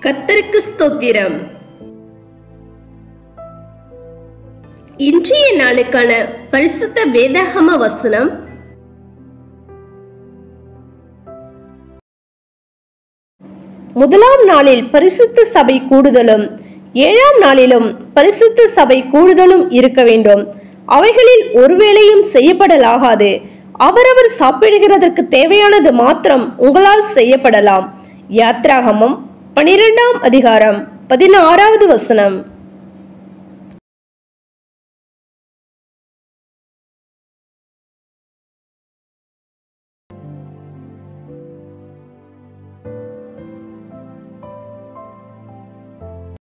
கத்தருக்கு ஸ்தோத்திரம் இன்றைய நாளுக்கான பரிசுத்த வேதாகம வசனம் முதலாம் நாளில் பரிசுத்த சபை கூடுதலும் ஏழாம் நாளிலும் பரிசுத்த சபை கூடுதலும் இருக்க வேண்டும் அவைகளில் ஒருவேளையும் செய்யப்படலாகாது அவரவர் சாப்பிடுகிறதற்கு தேவையானது மாத்திரம் உங்களால் செய்யப்படலாம் யாத்ராகமம் பனிரெண்டாம் அதிகாரம் பதினாறாவது வசனம்